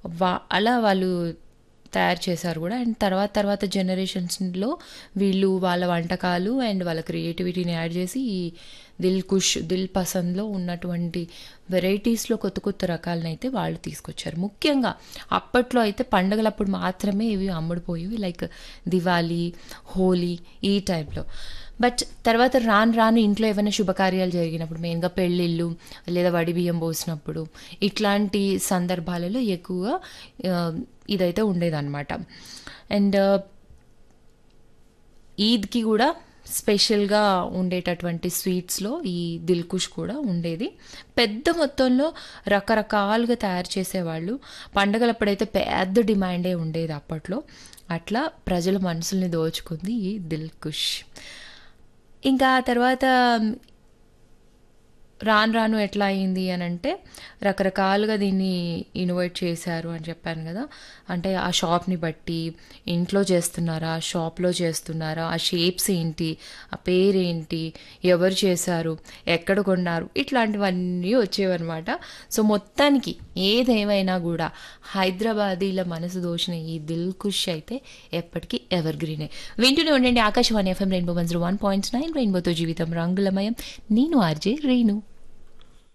వా అలా వాళ్ళు తయారు చేశారు కూడా అండ్ తర్వాత తర్వాత జనరేషన్స్లో వీళ్ళు వాళ్ళ వంటకాలు అండ్ వాళ్ళ క్రియేటివిటీని యాడ్ చేసి ఈ దిల్ కుష్ దిల్ పసంద్లో ఉన్నటువంటి వెరైటీస్లో కొత్త కొత్త రకాలను అయితే వాళ్ళు తీసుకొచ్చారు ముఖ్యంగా అప్పట్లో అయితే పండగలప్పుడు మాత్రమే ఇవి అమ్ముడుపోయేవి లైక్ దివాళీ హోలీ ఈ టైంలో బట్ తర్వాత రాను రాను ఇంట్లో ఏమైనా శుభకార్యాలు జరిగినప్పుడు మెయిన్గా పెళ్ళిళ్ళు లేదా వడి బియ్యం పోసినప్పుడు ఇట్లాంటి సందర్భాలలో ఎక్కువగా ఆ, ఇదైతే ఉండేదన్నమాట అండ్ ఈద్కి కూడా స్పెషల్గా ఉండేటటువంటి స్వీట్స్లో ఈ దిల్కుష్ కూడా ఉండేది పెద్ద మొత్తంలో రకరకాలుగా తయారు చేసేవాళ్ళు పండగలప్పుడైతే పెద్ద డిమాండే ఉండేది అప్పట్లో అట్లా ప్రజల మనసుల్ని దోచుకుంది ఈ దిల్కుష్ ఇంకా ఆ తర్వాత రాను రాను ఎట్లా అయింది అని అంటే రకరకాలుగా దీన్ని ఇన్వైట్ చేశారు అని చెప్పాను కదా అంటే ఆ షాప్ని బట్టి ఇంట్లో చేస్తున్నారా షాప్లో చేస్తున్నారా ఆ షేప్స్ ఏంటి ఆ పేరేంటి ఎవరు చేశారు ఎక్కడ కొన్నారు ఇట్లాంటివన్నీ వచ్చేవన్నమాట సో మొత్తానికి ఏదేమైనా కూడా హైదరాబాదీల మనసు దోచిన ఈ దిల్ ఖుష్ అయితే ఎప్పటికీ ఎవర్ గ్రీనే వింటూనే ఉండండి Akashvani FM rainbow one zero one point nine రెయిన్బోతో జీవితం రంగులమయం నేను ఆర్జే రేణు